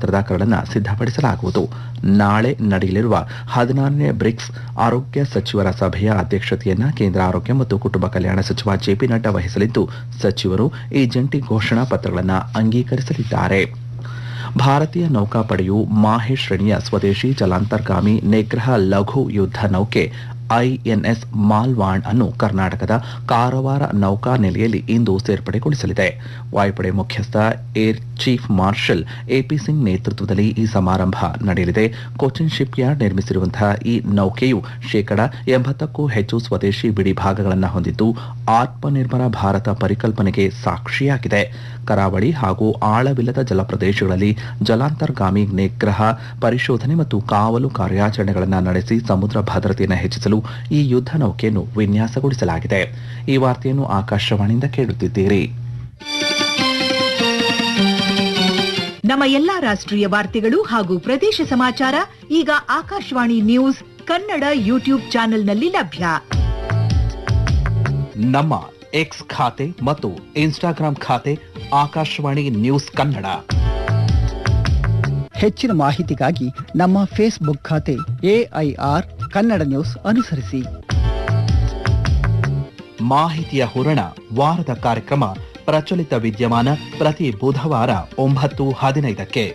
ಪತ್ರದ ಕರಡನ್ನು ಸಿದ್ಧಪಡಿಸಲಾಗುವುದು ನಾಳೆ ನಡೆಯಲಿರುವ ಹದಿನಾರನೇ ಬ್ರಿಕ್ಸ್ ಆರೋಗ್ಯ ಸಚಿವರ ಸಭೆಯ ಅಧ್ಯಕ್ಷತೆಯನ್ನ ಕೇಂದ್ರ ಆರೋಗ್ಯ ಮತ್ತು ಕುಟುಂಬ ಕಲ್ಯಾಣ ಸಚಿವ ಜೆಪಿ ನಡ್ಡಾ ವಹಿಸಲಿದ್ದು ಸಚಿವರು ಈ ಜಂಟಿ ಘೋಷಣಾ ಪತ್ರಗಳನ್ನು ಅಂಗೀಕರಿಸಲಿದ್ದಾರೆ ಭಾರತೀಯ ನೌಕಾಪಡೆಯು ಮಾಹೆ ಶ್ರೇಣಿಯ ಸ್ವದೇಶಿ ಜಲಾಂತರ್ಗಾಮಿ ನಿಗ್ರಹ ಲಘು ಯುದ್ಧ ನೌಕೆ ಐಎನ್ಎಸ್ ಮಾಲ್ವಾಂಡ್ ಅನ್ನು ಕರ್ನಾಟಕದ ಕಾರವಾರ ನೌಕಾ ನೆಲೆಯಲ್ಲಿ ಇಂದು ಸೇರ್ಪಡೆಗೊಳಿಸಲಿದೆ ವಾಯುಪಡೆ ಮುಖ್ಯಸ್ಥ air chief marshal A P Singh ನೇತೃತ್ವದಲ್ಲಿ ಈ ಸಮಾರಂಭ ನಡೆಯಲಿದೆ ಕೊಚ್ಚಿನ್ ಶಿಪ್ ಯಾರ್ಡ್ ನಿರ್ಮಿಸಿರುವಂತಹ ಈ ನೌಕೆಯು ಶೇಕಡ ಎಂಬತ್ತಕ್ಕೂ ಹೆಚ್ಚು ಸ್ವದೇಶಿ ಬಿಡಿ ಭಾಗಗಳನ್ನು ಹೊಂದಿದ್ದು ಆತ್ಮನಿರ್ಭರ ಭಾರತ ಪರಿಕಲ್ಪನೆಗೆ ಸಾಕ್ಷಿಯಾಗಿದೆ ಕರಾವಳಿ ಹಾಗೂ ಆಳವಿಲ್ಲದ ಜಲಪ್ರದೇಶಗಳಲ್ಲಿ ಜಲಾಂತರ್ಗಾಮಿ ನಿಗ್ರಹ ಪರಿಶೋಧನೆ ಮತ್ತು ಕಾವಲು ಕಾರ್ಯಾಚರಣೆಗಳನ್ನು ನಡೆಸಿ ಸಮುದ್ರ ಭದ್ರತೆಯನ್ನು ಹೆಚ್ಚಿಸಲು ಈ ಯುದ್ಧ ನೌಕೆಯನ್ನು ವಿನ್ಯಾಸಗೊಳಿಸಲಾಗಿದೆ ಈ ವಾರ್ತೆಯನ್ನು ಆಕಾಶವಾಣಿಯಿಂದ ಕೇಳುತ್ತಿದ್ದೀರಿ ನಮ್ಮ ಎಲ್ಲಾ ರಾಷ್ಟ್ರೀಯ ವಾರ್ತೆಗಳು ಹಾಗೂ ಪ್ರದೇಶ ಸಮಾಚಾರ ಈಗ ಆಕಾಶವಾಣಿ ನ್ಯೂಸ್ ಕನ್ನಡ ಯೂಟ್ಯೂಬ್ ಚಾನೆಲ್ನಲ್ಲಿ ಲಭ್ಯ ನಮ್ಮ ಎಕ್ಸ್ ಖಾತೆ ಮತ್ತು ಇನ್ಸ್ಟಾಗ್ರಾಂ ಖಾತೆ ಆಕಾಶವಾಣಿ ನ್ಯೂಸ್ ಕನ್ನಡ ಹೆಚ್ಚಿನ ಮಾಹಿತಿಗಾಗಿ ನಮ್ಮ ಫೇಸ್ಬುಕ್ ಖಾತೆ ಎಐಆರ್ ಕನ್ನಡ ನ್ಯೂಸ್ ಅನುಸರಿಸಿ ಮಾಹಿತಿಯ ಹೂರಣ ವಾರದ ಕಾರ್ಯಕ್ರಮ ಪ್ರಚಲಿತ ವಿದ್ಯಮಾನ ಪ್ರತಿ ಬುಧವಾರ ಒಂಬತ್ತು ಹದಿನೈದಕ್ಕೆ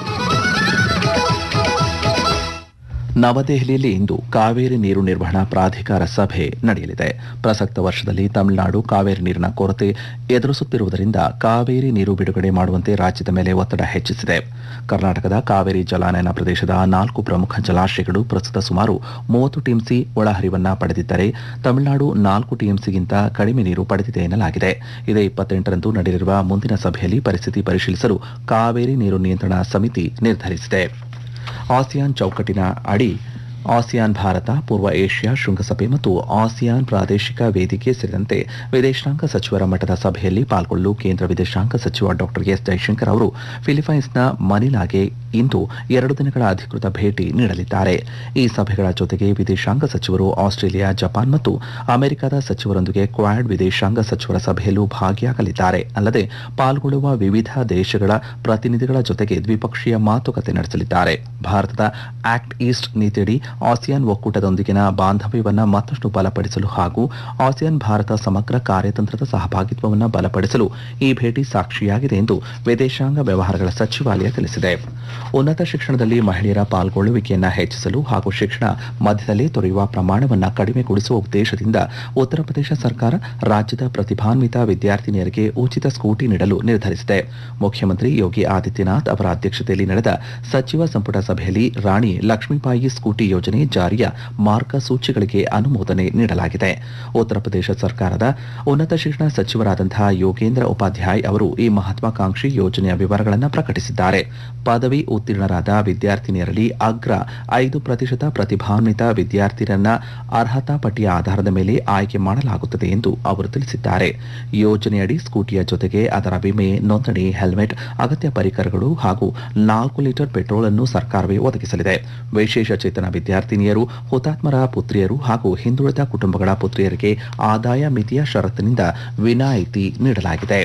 ನವದೆಹಲಿಯಲ್ಲಿ ಇಂದು ಕಾವೇರಿ ನೀರು ನಿರ್ವಹಣಾ ಪ್ರಾಧಿಕಾರ ಸಭೆ ನಡೆಯಲಿದೆ ಪ್ರಸಕ್ತ ವರ್ಷದಲ್ಲಿ ತಮಿಳುನಾಡು ಕಾವೇರಿ ನೀರಿನ ಕೊರತೆ ಎದುರಿಸುತ್ತಿರುವುದರಿಂದ ಕಾವೇರಿ ನೀರು ಬಿಡುಗಡೆ ಮಾಡುವಂತೆ ರಾಜ್ಯದ ಮೇಲೆ ಒತ್ತಡ ಹೆಚ್ಚಿಸಿದೆ ಕರ್ನಾಟಕದ ಕಾವೇರಿ ಜಲಾನಯನ ಪ್ರದೇಶದ ನಾಲ್ಕು ಪ್ರಮುಖ ಜಲಾಶಯಗಳು ಪ್ರಸ್ತುತ ಸುಮಾರು ಮೂವತ್ತು ಟಿಎಂಸಿ ಒಳಹರಿವನ್ನ ಪಡೆದಿದ್ದರೆ ತಮಿಳುನಾಡು ನಾಲ್ಕು ಟಿಎಂಸಿಗಿಂತ ಕಡಿಮೆ ನೀರು ಪಡೆದಿದೆ ಎನ್ನಲಾಗಿದೆ ಇದೇ ಇಪ್ಪತ್ತೆಂಟರಂದು ನಡೆಯಲಿರುವ ಮುಂದಿನ ಸಭೆಯಲ್ಲಿ ಪರಿಸ್ಥಿತಿ ಪರಿಶೀಲಿಸಲು ಕಾವೇರಿ ನೀರು ನಿಯಂತ್ರಣ ಸಮಿತಿ ನಿರ್ಧರಿಸಿದೆ ಆಸಿಯಾನ್ ಚೌಕಟ್ಟಿನ ಅಡಿ ಆಸಿಯಾನ್ ಭಾರತ ಪೂರ್ವ ಏಷ್ಯಾ ಶೃಂಗಸಭೆ ಮತ್ತು ಆಸಿಯಾನ್ ಪ್ರಾದೇಶಿಕ ವೇದಿಕೆ ಸೇರಿದಂತೆ ವಿದೇಶಾಂಗ ಸಚಿವರ ಮಟ್ಟದ ಸಭೆಯಲ್ಲಿ ಪಾಲ್ಗೊಳ್ಳಲು ಕೇಂದ್ರ ವಿದೇಶಾಂಗ ಸಚಿವ ಡಾಕ್ಟರ್ ಎಸ್ ಜೈಶಂಕರ್ ಅವರು ಫಿಲಿಪೈನ್ಸ್ನ ಮನಿಲಾಗೆ ಇಂದು ಎರಡು ದಿನಗಳ ಅಧಿಕೃತ ಭೇಟಿ ನೀಡಲಿದ್ದಾರೆ ಈ ಸಭೆಗಳ ಜೊತೆಗೆ ವಿದೇಶಾಂಗ ಸಚಿವರು ಆಸ್ಟ್ರೇಲಿಯಾ ಜಪಾನ್ ಮತ್ತು ಅಮೆರಿಕದ ಸಚಿವರೊಂದಿಗೆ ಕ್ವಾಡ್ ವಿದೇಶಾಂಗ ಸಚಿವರ ಸಭೆಯಲ್ಲೂ ಭಾಗಿಯಾಗಲಿದ್ದಾರೆ ಅಲ್ಲದೆ ಪಾಲ್ಗೊಳ್ಳುವ ವಿವಿಧ ದೇಶಗಳ ಪ್ರತಿನಿಧಿಗಳ ಜೊತೆಗೆ ದ್ವಿಪಕ್ಷೀಯ ಮಾತುಕತೆ ನಡೆಸಲಿದ್ದಾರೆ ಭಾರತದ ಆಕ್ಟ್ ಈಸ್ಟ್ ನೀತಿಯಡಿ ಆಸಿಯಾನ್ ಒಕ್ಕೂಟದೊಂದಿಗಿನ ಬಾಂಧವ್ಯವನ್ನ ಮತ್ತಷ್ಟು ಬಲಪಡಿಸಲು ಹಾಗೂ ಆಸಿಯಾನ್ ಭಾರತ ಸಮಗ್ರ ಕಾರ್ಯತಂತ್ರದ ಸಹಭಾಗಿತ್ವವನ್ನು ಬಲಪಡಿಸಲು ಈ ಭೇಟಿ ಸಾಕ್ಷಿಯಾಗಿದೆ ಎಂದು ವಿದೇಶಾಂಗ ವ್ಯವಹಾರಗಳ ಸಚಿವಾಲಯ ತಿಳಿಸಿದೆ ಉನ್ನತ ಶಿಕ್ಷಣದಲ್ಲಿ ಮಹಿಳೆಯರ ಪಾಲ್ಗೊಳ್ಳುವಿಕೆಯನ್ನು ಹೆಚ್ಚಿಸಲು ಹಾಗೂ ಶಿಕ್ಷಣ ಮಧ್ಯದಲ್ಲಿ ತೊರೆಯುವ ಪ್ರಮಾಣವನ್ನು ಕಡಿಮೆಗೊಳಿಸುವ ಉದ್ದೇಶದಿಂದ ಉತ್ತರ ಪ್ರದೇಶ ಸರ್ಕಾರ ರಾಜ್ಯದ ಪ್ರತಿಭಾನ್ವಿತ ವಿದ್ಯಾರ್ಥಿನಿಯರಿಗೆ ಉಚಿತ ಸ್ಕೂಟಿ ನೀಡಲು ನಿರ್ಧರಿಸಿದೆ ಮುಖ್ಯಮಂತ್ರಿ ಯೋಗಿ ಆದಿತ್ಯನಾಥ್ ಅವರ ಅಧ್ಯಕ್ಷತೆಯಲ್ಲಿ ನಡೆದ ಸಚಿವ ಸಂಪುಟ ಸಭೆಯಲ್ಲಿ ರಾಣಿ ಲಕ್ಷ್ಮೀಬಾಯಿ ಸ್ಕೂಟಿ ಯೋಜನೆ ಜಾರಿಯ ಮಾರ್ಗಸೂಚಿಗಳಿಗೆ ಅನುಮೋದನೆ ನೀಡಲಾಗಿದೆ ಉತ್ತರ ಪ್ರದೇಶ ಸರ್ಕಾರದ ಉನ್ನತ ಶಿಕ್ಷಣ ಸಚಿವರಾದಂತಹ ಯೋಗೇಂದ್ರ ಉಪಾಧ್ಯಾಯ್ ಅವರು ಈ ಮಹತ್ವಾಕಾಂಕ್ಷಿ ಯೋಜನೆಯ ವಿವರಗಳನ್ನು ಪ್ರಕಟಿಸಿದ್ದಾರೆ ಪದವಿ ಉತ್ತೀರ್ಣರಾದ ವಿದ್ಯಾರ್ಥಿನಿಯರಲ್ಲಿ ಅಗ್ರ ಐದು ಪ್ರತಿಶತ ಪ್ರತಿಭಾನ್ವಿತ ವಿದ್ಯಾರ್ಥಿಯರನ್ನ ಅರ್ಹತಾ ಪಟ್ಟಿಯ ಆಧಾರದ ಮೇಲೆ ಆಯ್ಕೆ ಮಾಡಲಾಗುತ್ತದೆ ಎಂದು ಅವರು ತಿಳಿಸಿದ್ದಾರೆ ಯೋಜನೆಯಡಿ ಸ್ಕೂಟಿಯ ಜೊತೆಗೆ ಅದರ ವಿಮೆ ನೋಂದಣಿ ಹೆಲ್ಮೆಟ್ ಅಗತ್ಯ ಪರಿಕರಗಳು ಹಾಗೂ ನಾಲ್ಕು ಲೀಟರ್ ಪೆಟ್ರೋಲ್ ಅನ್ನು ಸರ್ಕಾರವೇ ಒದಗಿಸಲಿದೆ ವಿಶೇಷ ಚೇತನ ವಿದ್ಯಾರ್ಥಿನಿಯರು ಹುತಾತ್ಮರ ಪುತ್ರಿಯರು ಹಾಗೂ ಹಿಂದುಳಿದ ಕುಟುಂಬಗಳ ಪುತ್ರಿಯರಿಗೆ ಆದಾಯ ಮಿತಿಯ ಷರತ್ತಿನಿಂದ ವಿನಾಯಿತಿ ನೀಡಲಾಗಿದೆ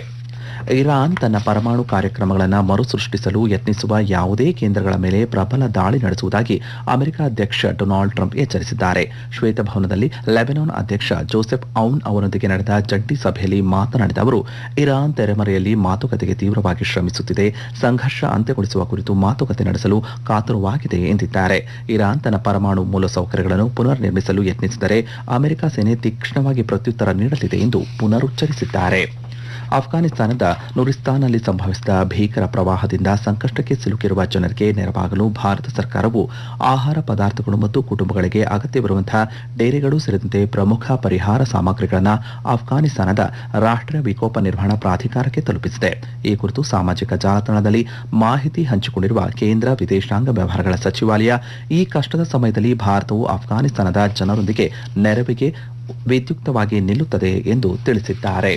ಇರಾನ್ ತನ್ನ ಪರಮಾಣು ಕಾರ್ಯಕ್ರಮಗಳನ್ನು ಮರುಸೃಷ್ಟಿಸಲು ಯತ್ನಿಸುವ ಯಾವುದೇ ಕೇಂದ್ರಗಳ ಮೇಲೆ ಪ್ರಬಲ ದಾಳಿ ನಡೆಸುವುದಾಗಿ ಅಮೆರಿಕ ಅಧ್ಯಕ್ಷ ಡೊನಾಲ್ಡ್ ಟ್ರಂಪ್ ಎಚ್ಚರಿಸಿದ್ದಾರೆ ಶ್ವೇತಭವನದಲ್ಲಿ ಲೆಬನಾನ್ ಅಧ್ಯಕ್ಷ ಜೋಸೆಫ್ ಔನ್ ಅವರೊಂದಿಗೆ ನಡೆದ ಜಂಟಿ ಸಭೆಯಲ್ಲಿ ಮಾತನಾಡಿದ ಅವರು ಇರಾನ್ ತೆರೆಮರೆಯಲ್ಲಿ ಮಾತುಕತೆಗೆ ತೀವ್ರವಾಗಿ ಶ್ರಮಿಸುತ್ತಿದೆ ಸಂಘರ್ಷ ಅಂತ್ಯಗೊಳಿಸುವ ಕುರಿತು ಮಾತುಕತೆ ನಡೆಸಲು ಕಾತುರವಾಗಿದೆ ಎಂದಿದ್ದಾರೆ ಇರಾನ್ ತನ್ನ ಪರಮಾಣು ಮೂಲಸೌಕರ್ಯಗಳನ್ನು ಪುನರ್ ನಿರ್ಮಿಸಲು ಯತ್ನಿಸಿದರೆ ಅಮೆರಿಕ ಸೇನೆ ತೀಕ್ಷ್ಣವಾಗಿ ಪ್ರತ್ಯುತ್ತರ ನೀಡಲಿದೆ ಎಂದು ಪುನರುಚ್ಚರಿಸಿದ್ದಾರೆ ಅಫ್ಘಾನಿಸ್ತಾನದ ನುರಿಸ್ತಾನ್ನಲ್ಲಿ ಸಂಭವಿಸಿದ ಭೀಕರ ಪ್ರವಾಹದಿಂದ ಸಂಕಷ್ಟಕ್ಕೆ ಸಿಲುಕಿರುವ ಜನರಿಗೆ ನೆರವಾಗಲು ಭಾರತ ಸರ್ಕಾರವು ಆಹಾರ ಪದಾರ್ಥಗಳು ಮತ್ತು ಕುಟುಂಬಗಳಿಗೆ ಅಗತ್ಯವಿರುವಂತಹ ಡೇರೆಗಳು ಸೇರಿದಂತೆ ಪ್ರಮುಖ ಪರಿಹಾರ ಸಾಮಗ್ರಿಗಳನ್ನು ಅಫ್ಘಾನಿಸ್ತಾನದ ರಾಷ್ಟ್ರೀಯ ವಿಕೋಪ ನಿರ್ವಹಣಾ ಪ್ರಾಧಿಕಾರಕ್ಕೆ ತಲುಪಿಸಿದೆ ಈ ಕುರಿತು ಸಾಮಾಜಿಕ ಜಾಲತಾಣದಲ್ಲಿ ಮಾಹಿತಿ ಹಂಚಿಕೊಂಡಿರುವ ಕೇಂದ್ರ ವಿದೇಶಾಂಗ ವ್ಯವಹಾರಗಳ ಸಚಿವಾಲಯ ಈ ಕಷ್ಟದ ಸಮಯದಲ್ಲಿ ಭಾರತವು ಅಫ್ಘಾನಿಸ್ತಾನದ ಜನರೊಂದಿಗೆ ನೆರವಿಗೆ ವಿದ್ಯುಕ್ತವಾಗಿ ನಿಲ್ಲುತ್ತದೆ ಎಂದು ತಿಳಿಸಿದ್ದಾರೆ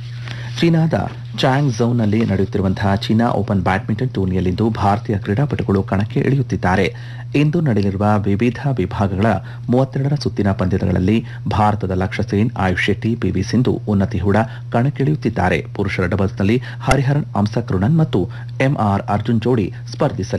ಚೀನಾದ ಚಾಂಗ್ ಝೌನ್ನಲ್ಲಿ ನಡೆಯುತ್ತಿರುವಂತಹ ಚೀನಾ ಓಪನ್ ಬ್ಯಾಡ್ಮಿಂಟನ್ ಟೂರ್ನಿಯಲ್ಲಿಂದು ಭಾರತೀಯ ಕ್ರೀಡಾಪಟುಗಳು ಕಣಕ್ಕೆ ಇಳಿಯುತ್ತಿದ್ದಾರೆ ಇಂದು ನಡೆಯಲಿರುವ ವಿವಿಧ ವಿಭಾಗಗಳ ಮೂವತ್ತೆರಡರ ಸುತ್ತಿನ ಪಂದ್ಯಗಳಲ್ಲಿ ಭಾರತದ ಲಕ್ಷ್ಯ ಸೇನ್ ಆಯುಷ್ ಶೆಟ್ಟಿ ಪಿವಿ ಸಿಂಧು ಉನ್ನತಿ ಹೂಡ ಕಣಕ್ಕಿಳಿಯುತ್ತಿದ್ದಾರೆ ಪುರುಷರ ಡಬಲ್ಸ್ನಲ್ಲಿ ಹರಿಹರನ್ ಅಂಸಕೃಣನ್ ಮತ್ತು ಎಂಆರ್ ಅರ್ಜುನ್ ಜೋಡಿ ಸ್ಪರ್ಧಿಸಲಿದ್ದಾರೆ